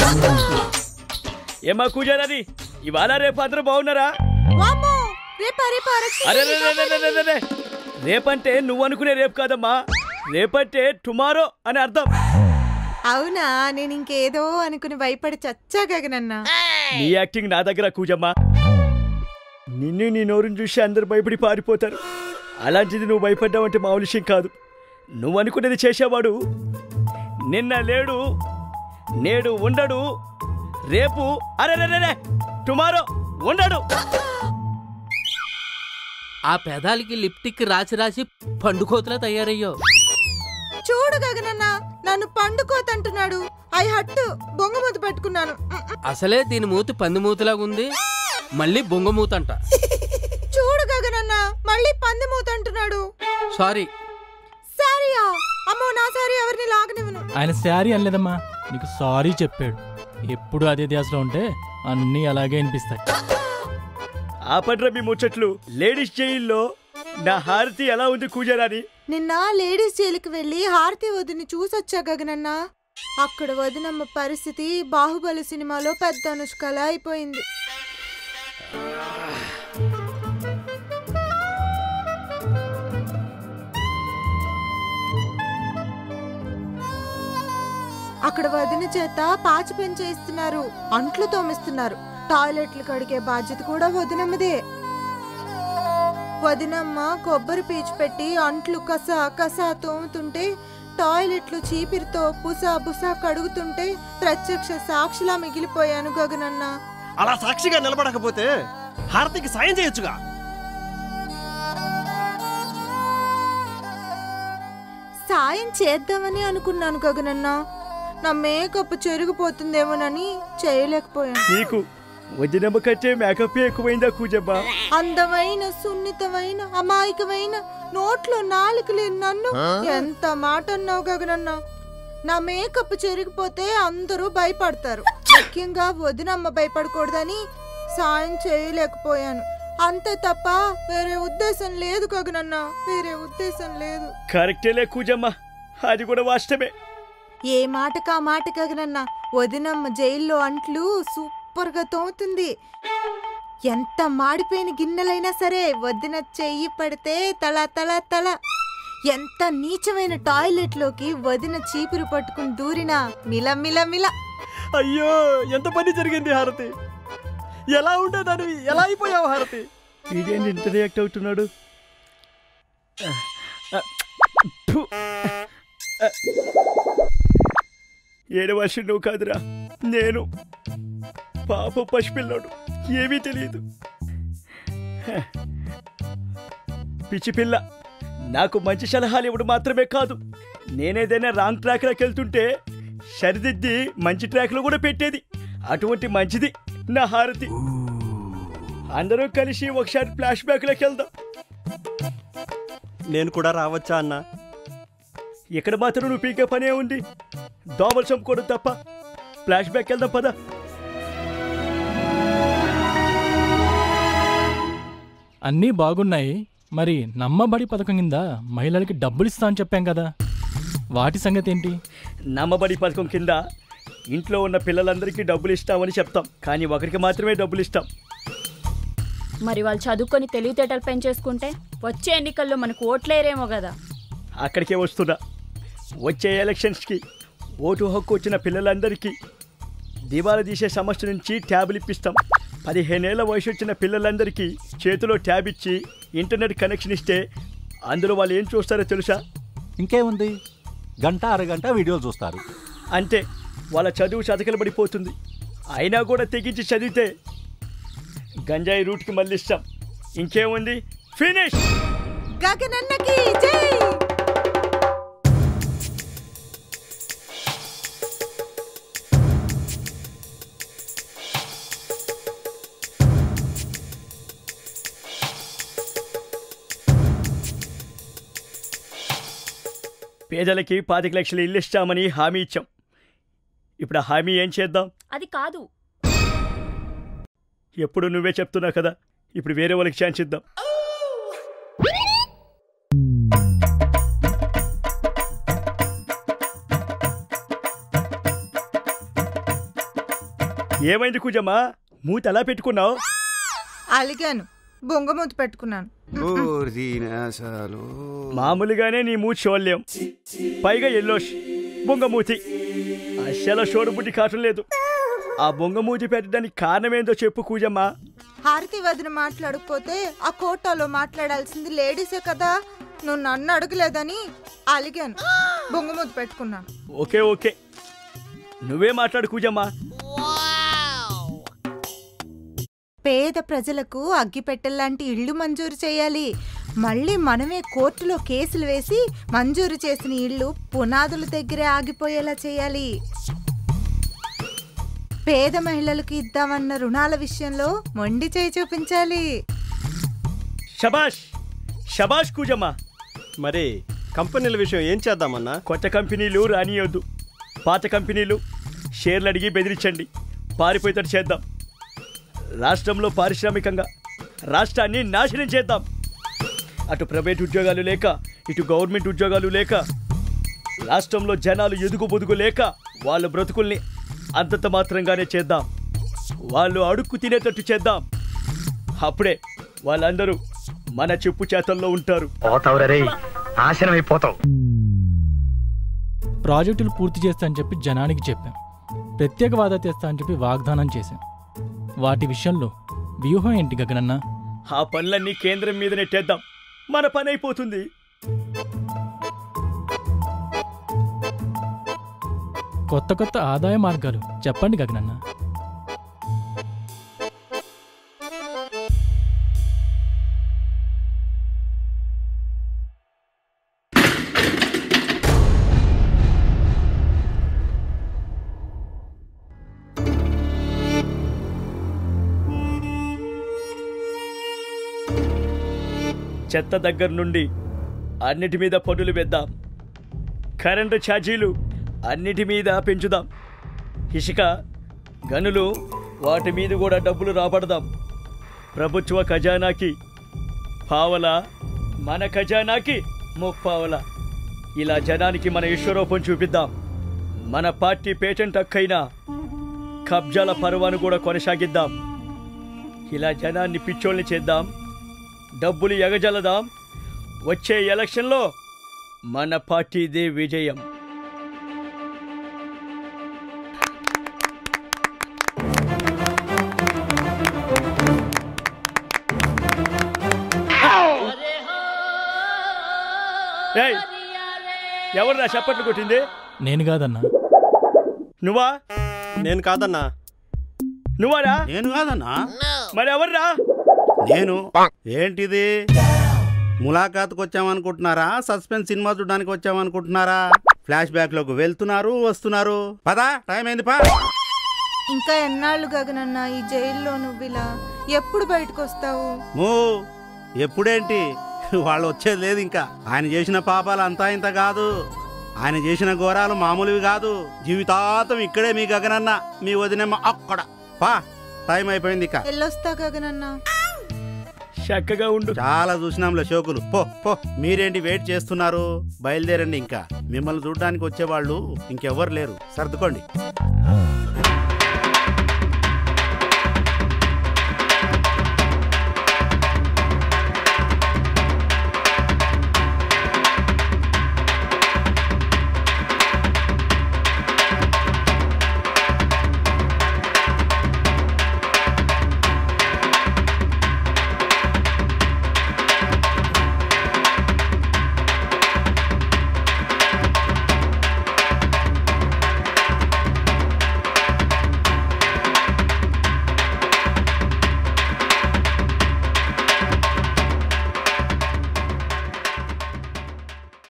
ఏమా కూజారది ఇవాళ రేపు అందరూ బాగున్నారా వామ్మో రేపా రేపా రక్షణ అరే రే, రే, రే, రే, రే, రే, రే. రేపంటే నువ్వు అనుకునే రేపు కాదమ్మా రేపంటే టుమారో అని అర్థం అవునా నేను ఇంకేదో అనుకుని భయపడి చచ్చా గగనన్నా నీ యాక్టింగ్ నా దగ్గర కూజమ్మా నిన్ను నీ నోరుని చూసి అందరు భయపడి పారిపోతారు అలాంటిది నువ్వు భయపడ్డావంటే మామూలు విషయం కాదు నువ్వు అనుకునేది చేసేవాడు నిన్న లేడు నేడు ఉండడు రేపు అరే రే, రే, రే, టుమారో ఉండడు ఆ పెదాలకి లిప్టిక్ రాసి రాసి పండుకోతలా తయారయ్యో చూడు గగనన్నా నన్ను పండుకోతంటున్నాడు ఐ హట్టు బొంగమూత పెట్టుకున్నాను మ్, మ్. అసలే దీని మూతి పంది మూతిలాగా ఉంది మళ్ళీ బొంగ అంట చూడు గగనన్నా మళ్ళీ పంది మూత అంటున్నాడు సారీ సారీయా అమ్మో నా సారీ ఎవరిని లాగనివ్వను ఆయన శారీ అనలేదమ్మా నీకు సారీ చెప్పాడు ఎప్పుడు అదే ధ్యాసలో ఉంటే అన్నీ అలాగే అనిపిస్తాయి ఆపడ్రా మీ ముచ్చట్లు లేడీస్ జైల్లో నా హారతి ఎలా ఉంది కూజరాని నిన్న లేడీస్ జైలుకి వెళ్ళి హారతి వదిని చూసొచ్చా గగనన్నా అక్కడ వదినమ్మ పరిస్థితి బాహుబలి సినిమాలో పెద్ద అనుష్కలా అయిపోయింది అక్కడ వదిన చేత పాచి పని చేయిస్తున్నారు అంట్లు తోమిస్తున్నారు టాయిలెట్లు కడిగే బాధ్యత కూడా వదినమ్మదే వదినమ్మ కొబ్బరి పీచు పెట్టి అంట్లు కస కస తోముతుంటే టాయిలెట్లు చీపిరితో బుసా బుసా కడుగుతుంటే ప్రత్యక్ష సాక్షిలా మిగిలిపోయాను గగనన్న అలా సాక్షిగా నిలబడకపోతే హారతికి సాయం చేయొచ్చుగా సాయం చేద్దామని అనుకున్నాను గగనన్న నా మేకప్ చెరిగిపోతుందేమోనని చేయలేకపోయాను నీకు వదినమ్మ కంటే మేకప్ ఎక్కువైందా కూజమ్మ అందమైన సున్నితమైన అమాయకమైన నోట్లో నాలుక లేని నన్ను ఎంత మాట అన్నావు గగనన్న నా మేకప్ చెరిగిపోతే అందరూ భయపడతారు ముఖ్యంగా వదినమ్మ భయపడకూడదని సాయం చేయలేకపోయాను అంతే తప్ప వేరే ఉద్దేశం లేదు గగనన్న వేరే ఉద్దేశం లేదు కరెక్టేలే కూజమ్మ అది కూడా వాస్తవమే ఏ మాటకా మాట గగనన్న వదినమ్మ జైల్లో అంట్లు సూపర్గా తోముతుంది ఎంత మాడిపోయిన గిన్నెలైనా సరే వదిన చెయ్యి పడితే తల తల తల ఎంత నీచమైన టాయిలెట్లోకి వదిన చీపురు పట్టుకుని దూరినా మిల మిల మిల అయ్యో ఎంత పని జరిగింది హారతి ఎలా ఉండేదానివి ఎలా అయిపోయావు హారతి ఇదేంటి ఇంత రియాక్ట్ అవుతున్నాడు ఫు. ఏడవలసి నువ్వు కాదురా నేను పాప పసిపిల్లాడు ఏమీ తెలియదు పిచ్చి పిల్ల నాకు మంచి సలహాలు ఇవ్వడం మాత్రమే కాదు నేనేదైనా రాంగ్ ట్రాక్లోకి వెళ్తుంటే సరిదిద్ది మంచి ట్రాక్లో కూడా పెట్టేది అటువంటి మంచిది నా హారతి అందరూ కలిసి ఒకసారి ఫ్లాష్ బ్యాక్లోకి వెళ్దాం నేను కూడా రావచ్చా అన్నా ఇక్కడ మాత్రం నువ్వు పీకే పనే ఉంది దోమలు చంపుకోవడం తప్ప ఫ్లాష్ బ్యాక్ వెళ్దాం పద అన్నీ బాగున్నాయి మరి నమ్మబడి పథకం కింద మహిళలకి డబ్బులు ఇస్తా అని చెప్పాం కదా వాటి సంగతి ఏంటి నమ్మబడి పథకం కింద ఇంట్లో ఉన్న పిల్లలందరికీ డబ్బులు ఇస్తామని చెప్తాం కానీ ఒకరికి మాత్రమే డబ్బులు ఇస్తాం మరి వాళ్ళు చదువుకొని తెలివితేటలు పెంచేసుకుంటే వచ్చే ఎన్నికల్లో మనకు ఓట్లేరేమో కదా అక్కడికే వస్తున్నా వచ్చే ఎలక్షన్స్కి ఓటు హక్కు వచ్చిన పిల్లలందరికీ దివాలా తీసే సంస్థ నుంచి ట్యాబులు ఇప్పిస్తాం పదిహేనేళ్ల వయసు వచ్చిన పిల్లలందరికీ చేతిలో ట్యాబ్ ఇచ్చి ఇంటర్నెట్ కనెక్షన్ ఇస్తే అందులో వాళ్ళు ఏం చూస్తారో తెలుసా ఇంకేముంది గంట అరగంట వీడియోలు చూస్తారు అంతే వాళ్ళ చదువు చతకలు పడిపోతుంది అయినా కూడా తెగించి చదివితే గంజాయి రూట్కి మళ్ళిస్తాం ఇంకేముంది ఫినిష్ గగనన్నకి జై పేదలకి పాతిక లక్షలు ఇల్లు ఇస్తామని హామీ ఇచ్చాం ఇప్పుడు ఆ హామీ ఏం చేద్దాం అది కాదు ఎప్పుడు నువ్వే చెప్తున్నావు కదా ఇప్పుడు వేరే వాళ్ళకి ఛాన్స్ ఇద్దాం ఏమైంది కూజమ్మా మూత ఎలా పెట్టుకున్నావు అలిగాను బొంగమూతి పెట్టుకున్నాను ఊరినాశాలు మామూలుగానే నీ మూతి శోల్యం పైగా ఎల్లోష్ బొంగమూతి అస్సలు షోరుబుద్ధి కావటం లేదు ఆ బొంగమూతి పెట్టడానికి కారణమేందో చెప్పు కూజమ్మా హారతి వదిన మాట్లాడకపోతే ఆ కోటాలో మాట్లాడాల్సింది లేడీసే కదా నువ్వు నన్ను అడగలేదని అలిగాను బొంగమూతి పెట్టుకున్నాను ఓకే ఓకే నువ్వే మాట్లాడు కూజమ్మా పేద ప్రజలకు అగ్గిపెట్టెల్లాంటి ఇళ్ళు మంజూరు చేయాలి మళ్ళీ మనమే కోర్టులో కేసులు వేసి మంజూరు చేసిన ఇళ్ళు పునాదుల దగ్గరే ఆగిపోయేలా చేయాలి పేద మహిళలకు ఇద్దామన్న రుణాల విషయంలో మొండి చేయి చూపించాలి షబాష్ షబాష్ కూజమ్మా మరి కంపెనీల విషయం ఏం చేద్దామన్నా కొత్త కంపెనీలు రానియొద్దు పాత కంపెనీలు షేర్లు అడిగి బెదిరించండి పారిపోయేటట్టు చేద్దాం రాష్ట్రంలో పారిశ్రామికంగా రాష్ట్రాన్ని నాశనం చేద్దాం అటు ప్రైవేట్ ఉద్యోగాలు లేక ఇటు గవర్నమెంట్ ఉద్యోగాలు లేక రాష్ట్రంలో జనాలు ఎదుగు బొదుగు లేక వాళ్ళ బ్రతుకుల్ని అంతంత మాత్రంగానే చేద్దాం వాళ్ళు అడుక్కు తినేటట్టు చేద్దాం అప్పుడే వాళ్ళందరూ మన చెప్పు చేతల్లో ఉంటారు ప్రాజెక్టులు పూర్తి చేస్తా అని చెప్పి జనానికి చెప్పాం ప్రత్యేక వాదా తెస్తా అని చెప్పి వాగ్దానం చేశాం వాటి విషయంలో వ్యూహం ఏంటి గగనన్న ఆ పనులన్నీ కేంద్రం మీద నెట్టేద్దాం మన పని అయిపోతుంది కొత్త కొత్త ఆదాయ మార్గాలు చెప్పండి గగనన్న చెత్త దగ్గర నుండి అన్నిటి మీద పన్నులు వేద్దాం కరెంటు ఛార్జీలు అన్నిటి మీద పెంచుదాం ఇసుక గనులు వాటి మీద కూడా డబ్బులు రాబడదాం ప్రభుత్వ ఖజానాకి పావల మన ఖజానాకి ముప్పావల ఇలా జనానికి మన విశ్వరూపం చూపిద్దాం మన పార్టీ పేటెంట్ హక్కైన కబ్జాల పర్వాను కూడా కొనసాగిద్దాం ఇలా జనాన్ని పిచ్చోల్ని చేద్దాం డబ్బులు ఎగజలదాం వచ్చే ఎలక్షన్లో మన పార్టీదే విజయం ఏయ్, ఎవర్రా చప్పట్లు కొట్టింది నేను కాదన్నా నువ్వా నేను కాదన్నా నువ్వారా నేను కాదన్నా మరి ఎవర్రా నేను ఏంటిది ములాఖాత్కి వచ్చామనుకుంటున్నారా సస్పెన్స్ సినిమా చూడడానికి వచ్చామనుకుంటున్నారా ఫ్లాష్ బ్యాక్ లోకి వెళ్తున్నారు వస్తున్నారు పదా టైం అయింది పా ఇంకా ఎన్నాళ్ళు గగనన్న ఈ జైల్లో నువ్వు ఇలా ఎప్పుడు బయటకు వస్తావు మూ ఎప్పుడేంటి వాళ్ళు వచ్చేది లేదు ఇంకా ఆయన చేసిన పాపాలు అంతా ఇంత కాదు ఆయన చేసిన ఘోరాలు మామూలువి కాదు జీవితాంతం ఇక్కడే మీ గగనన్న మీ వదినమ్మ అక్కడ పా టైం అయిపోయింది ఇక ఎల్లొస్తా గగనన్న చక్కగా ఉండు చాలా చూసినాంలే షోకులు పో పో మీరేంటి వెయిట్ చేస్తున్నారు బయలుదేరండి ఇంకా మిమ్మల్ని చూడడానికి వచ్చేవాళ్ళు ఇంకెవ్వరు లేరు సర్దుకోండి